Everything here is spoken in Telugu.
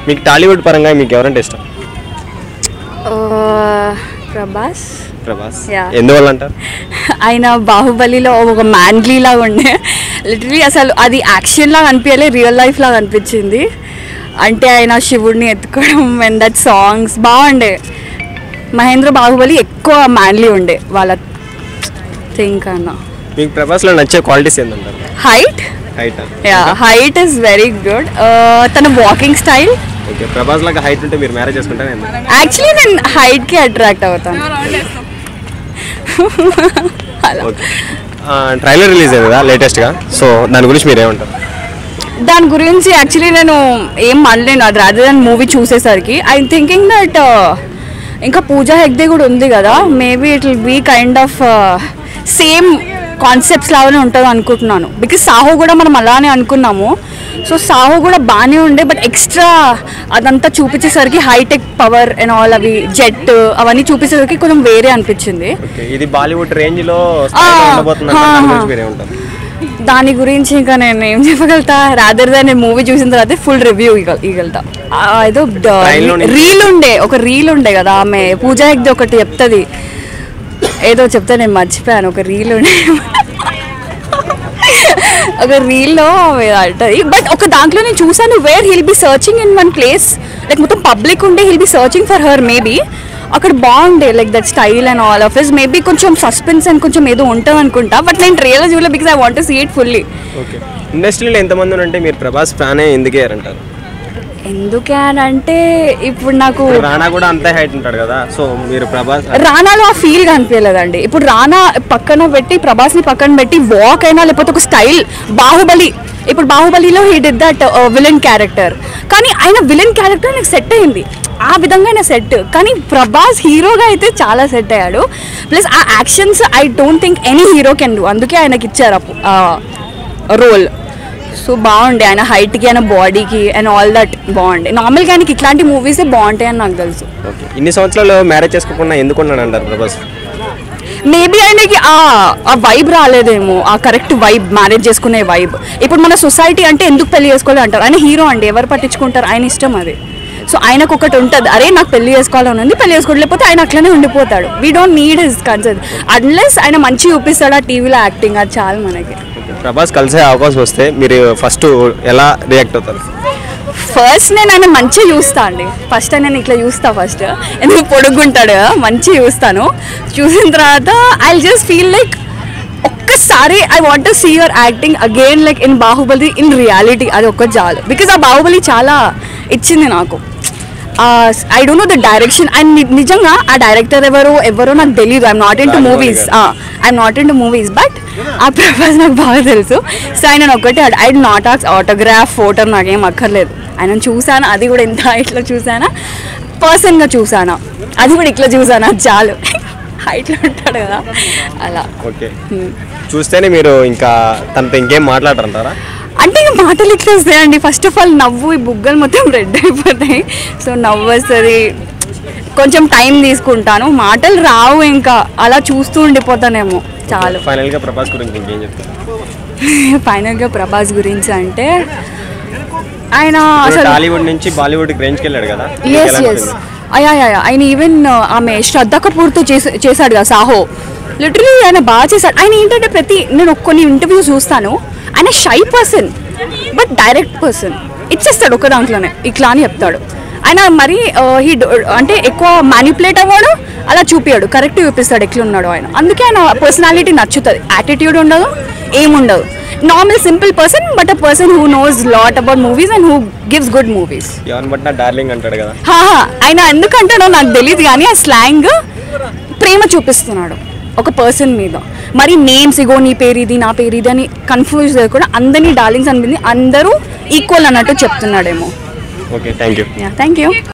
మీకు టాలీవుడ్ పరంగా మీకు ఎవరంటే ఇష్టం ప్రభాస్ ప్రభాస్ Yeah. ఎందువల్ల అంటారు ఆయన బాహుబలిలో ఒక మ్యాన్లీ లాగా ఉండే లిటరలీ అసలు అది యాక్షన్ లాగా అనిపించలే రియల్ లైఫ్ లాగా అనిపించింది అంటే ఆయన శివుడిని ఎత్తుకోవడం అండ్ దట్ సాంగ్స్ బాగుండే మహేంద్ర బాహుబలి ఎక్కువ మ్యాన్లీ ఉండే వాళ్ళ థింక్ అన్న మీకు ప్రభాస్లో నచ్చే క్వాలిటీస్ ఏంటంటారు height height ya height is very good తన వాకింగ్ స్టైల్ ఓకే ప్రభాస్ లాగా హైట్ ఉంటే మీరు మ్యారేజ్ చేసుకుంటారా ఏంది? యాక్చువల్లీ నేను హైట్కి అట్రాక్ట్ అవుతాను అలా ఓకే ట్రైలర్ రిలీజ్ అయింది కదా లేటెస్ట్గా సో దాని గురించి మీరు ఏమంటారు దాని గురించి యాక్చువల్లీ నేను ఏం అనలేను అది రాదర్ దాన్ మూవీ చూసేసరికి ఐ థింకింగ్ దట్ ఇంకా పూజా హెగ్దే కూడా ఉంది కదా maybe it will be kind of same concepts లాగానే ఉంటుంది అనుకుంటున్నాను బికాస్ సాహో కూడా మనం అలానే అనుకున్నాము సో సాహో కూడా బాగానే ఉండే బట్ ఎక్స్ట్రా అదంతా చూపించేసరికి హైటెక్ పవర్ అండ్ ఆల్ అవి జెట్ అవన్నీ చూపించేసరికి కొంచెం వేరే అనిపించింది ఓకే ఇది బాలీవుడ్ రేంజ్లో ఆ, ఉండబోతుంది ఆ, దాని ఆ. గురించి మీరు ఏమంటారు దాని గురించి ఇంకా నేను ఏం చెప్పగలుగుతా రాదర్ దాన్ నేను మూవీ చూసిన తర్వాత ఫుల్ రివ్యూ ఇగలుగుతా ఆ, ఏదో Train లో నుంచి- రీల్ ఉండే ఒక రీల్ ఉండే కదా ఆమె పూజా హెగ్దే ఒకటి చెప్తుంది ఏదో చెప్తా నేను మర్చిపోయాను ఒక రీల్ ఉండే ఒక రీల్లో అంటది బట్ ఒక దాంట్లో నేను చూసాను where he'll be searching in one place like మొత్తం పబ్లిక్ ఉండే he'll be searching for her maybe అక్కడ బాగుండే like that style and all of is maybe కొంచెం సస్పెన్స్ అండ్ కొంచెం ఏదో ఉంటుంది అనుకుంటా బట్ నేను ట్రైలర్ చూడలే because I want see it fully okay ఇండస్ట్రీలో ఎంతమంది ఉంటే మీరు ప్రభాస్ ఫ్యానే ఎందుకే అంటారు ఎందుకే అని అంటే ఇప్పుడు నాకు రానా కూడా అంతే హైట్ ఉంటాడు కదా సో మీరు ప్రభాస్ రానాలో ఆ ఫీల్ కనిపించలేదండి ఇప్పుడు రానా పక్కన పెట్టి ప్రభాస్ని పక్కన పెట్టి వాక్ అయినా లేకపోతే ఒక స్టైల్ బాహుబలి ఇప్పుడు బాహుబలిలో he did that villain character కానీ ఆయన విలన్ క్యారెక్టర్ నాకు సెట్ అయింది ఆ విధంగా ఆయన సెట్ కానీ ప్రభాస్ హీరోగా అయితే చాలా సెట్ అయ్యాడు ప్లస్ ఆ actions I don't think any hero can do అందుకే ఆయనకి ఇచ్చారు రోల్ సో బాగుండే ఆయన హైట్కి ఆయన బాడీకి అండ్ ఆల్ దట్ బాగుండే నార్మల్గా ఆయనకి ఇట్లాంటి మూవీసే బాగుంటాయని నాకు తెలుసు ఓకే ఇన్ని సంవత్సరాలు మ్యారేజ్ చేసుకోకుండా ఎందుకు ఉన్నాడు అంటారు ప్రభాస్ మేబీ ఆయనకి ఆ ఆ వైబ్ రాలేదేమో ఆ కరెక్ట్ వైబ్ మ్యారేజ్ చేసుకునే వైబ్ ఇప్పుడు మన సొసైటీ అంటే ఎందుకు పెళ్లి చేసుకోవాలి అంటారు ఆయన హీరో అండి ఎవరు పట్టించుకుంటారు ఆయన ఇష్టం అది సో ఆయనకు ఒకటి ఉంటుంది అరే నాకు పెళ్లి చేసుకోవాలని ఉంది పెళ్లి చేసుకోలేకపోతే ఆయన అట్లనే ఉండిపోతాడు we don't need his concern unless ఆయన మంచి చూపిస్తాడు ఆ టీవీలో యాక్టింగ్ అది చాలు మనకి ఓకే, ప్రభాస్ కలిసే అవకాశం వస్తే మీరు ఫస్ట్ ఎలా రియాక్ట్ అవుతారు ఫస్ట్ నేను ఆయన మంచిగా చూస్తా అండి ఫస్ట్ నేను ఇట్లా చూస్తా ఫస్ట్ ఎందుకు పొడుగుంటాడు కదా మంచిగా చూస్తాను చూసిన తర్వాత ఐ జస్ట్ ఫీల్ లైక్ ఒక్కసారి I want see your acting again like in Baahubali in reality అది ఒక్క చాలు బికాస్ ఆ బాహుబలి చాలా ఇచ్చింది నాకు I don't know the direction and నిజంగా ఆ డైరెక్టర్ ఎవరో ఎవరో నాకు తెలియదు I'm not into Rajamouli movies garu. I'm not into movies but ఆ ప్రభాస్ నాకు బాగా తెలుసు సో ఆయన ఒకటి ఐ నాట్ ఆక్స్ ఆటోగ్రాఫ్ ఫోటో నాకేం అక్కర్లేదు ఆయన చూసాను అది కూడా ఇంత ఇట్లా చూసానా పర్సన్గా చూసానా అది కూడా ఇట్లా చూసానా చాలు హైట్లో ఉంటాడు కదా అలా ఓకే చూస్తేనే మీరు ఇంకా తనతో ఇంకేం మాట్లాడరంటారా అంటే ఇక మాటలు ఇట్లా వస్తాయండి ఫస్ట్ ఆఫ్ ఆల్ నవ్వు ఈ బుగ్గలు మొత్తం రెడ్ అయిపోతాయి సో నవ్వు వస్తుంది కొంచెం టైం తీసుకుంటాను మాటలు రావు ఇంకా అలా చూస్తూ ఉండిపోతానేమో చాలు ఫైనల్గా ప్రభాస్ గురించి ఇంకేం చెప్తారు ఫైనల్గా ప్రభాస్ గురించి అంటే ఆయన ఇప్పుడు అసలు టాలీవుడ్ నుంచి బాలీవుడ్కి రేంజ్కి వెళ్ళాడు కదా మీకు ఎస్ ఎలా ఎస్ అనిపించింది? అయ్యా అయ్యా ఆయన ఈవెన్ ఆమె శ్రద్ధ కపూర్తో చేసా చేశాడు కదా సాహో లిటరలీ ఆయన బాగా చేశాడు ఆయన ఏంటంటే ప్రతి నేను కొన్ని ఇంటర్వ్యూస్ చూస్తాను ఆయన shy person but direct person ఇచ్చేస్తాడు ఒక దాంట్లోనే ఇట్లా అని చెప్తాడు ఆయన మరి హీ అంటే ఎక్కువ మ్యానిపులేట్ అవ్వడు అలా చూపియాడు కరెక్ట్ చూపిస్తాడు ఎట్లున్నాడు ఆయన అందుకే ఆయన పర్సనాలిటీ నచ్చుతుంది యాటిట్యూడ్ ఉండదు ఏముండదు normal simple person but a person who knows lot about movies and who gives good movies ఎవరిని బట్టి నా డార్లింగ్ అంటాడు కదా హాహా ఆయన ఎందుకంటాడో నాకు తెలియదు కానీ ఆ స్లాంగ్ ప్రేమ చూపిస్తున్నాడు ఒక పర్సన్ మీద మరి నేమ్స్ ఇగో నీ పేరు ఇది నా పేరు ఇది అని కన్ఫ్యూజ్ కూడా అందరినీ డార్లింగ్స్ అనిపింది అందరూ ఈక్వల్ అన్నట్టు చెప్తున్నాడేమో okay thank you thank you